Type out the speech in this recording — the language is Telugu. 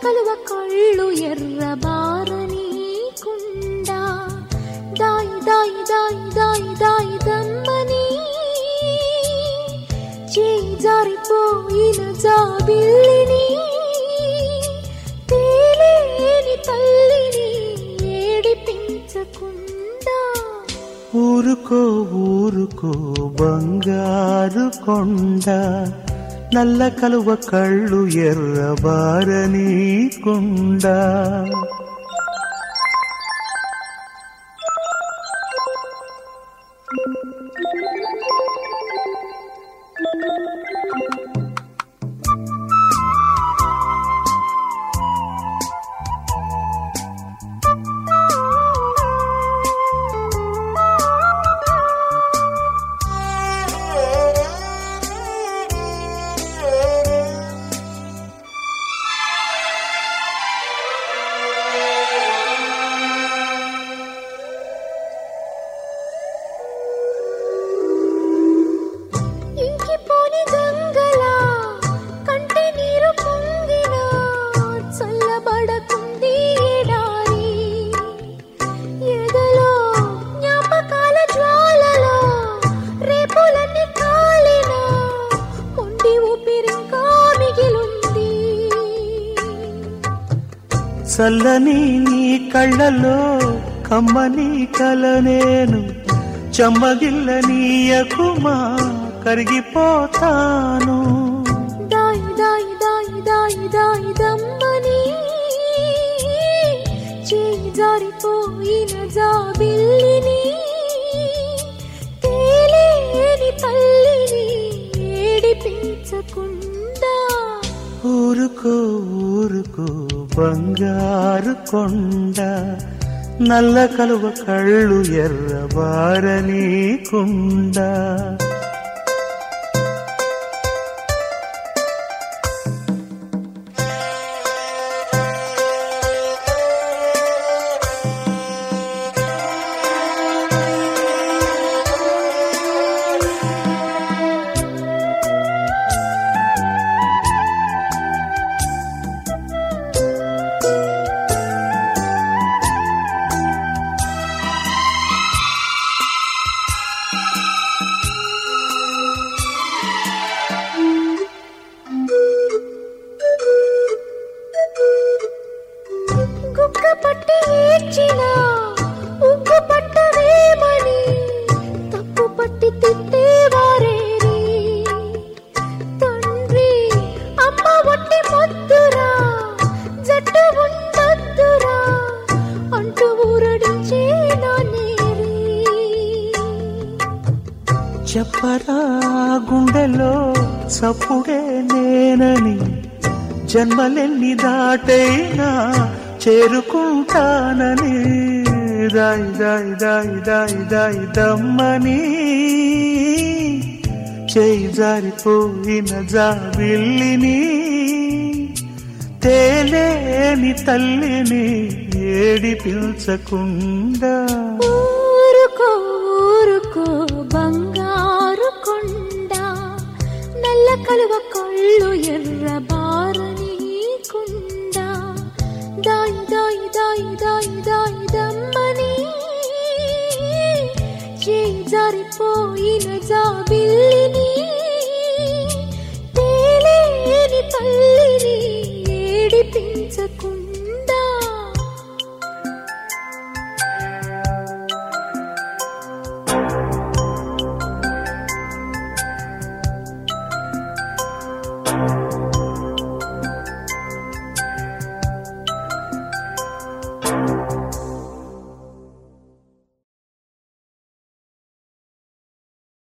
కలువ కళ్ళు ఎర్రబారని కుండా దాయి దాయి దాయి దాయి దాయి దమ్మని చేయి జారిపోయిన జాబిల్లిని తేలేని తల్లిని ఏడిపించకుండా ఊరుకో ఊరుకో బంగారు కొండ నల్ల కలువ కళ్ళు ఎర్రబారని కుండ ఇంకిపోని గంగలా కంటి నీరు పొంగిన చల్లబడకుంది ఎడారి ఎదలో జ్ఞాపకాల జ్వాలలో రేపులన్నీ కాలిన కొండి ఊపిరింకా మిగిలుంది చల్లని నీ కళ్ళలో కమ్మని కల నేను చెమ్మగిల్ల నీయకుమా కరిగిపోతాను దాయి దాయి దాయి దాయి దాయి దమ్మని చేయి జారిపోయిన జాబిల్లిని తేలేని తల్లిని ఏడిపించకుండా ఊరుకో ఊరుకో బంగారు కొండ నల్ల కలువ కళ్ళు ఎర్రబారని కుండ గుక్క పట్టి ఏడ్చిన ఉగ్గు పట్టవేమని తప్పు పట్టి తిట్టేవారేరి తండ్రి అమ్మ ఒట్టి ముద్దురా జట్టు ఉండద్దురా అంటూ ఊరడించే నానేరి చెప్పరా గుండెలో సప్పుడే నేనని జన్మలెన్ని దాటైనా చేరుకుంటానని దాయి దాయి దాయి దాయి దాయి దమ్మని చేయి జారిపోయిన జాబిల్లిని తేలేని తల్లిని ఏడిపించకుండా ఊరుకో ఊరుకో బంగారు కొండ నల్ల కలువ కళ్ళు ఎర్రబారని కుండ దాయి దాయి దాయి దాయి దాయి దమ్మని చేయి జారిపోయిన జాబిల్లిని తేలేని తల్లి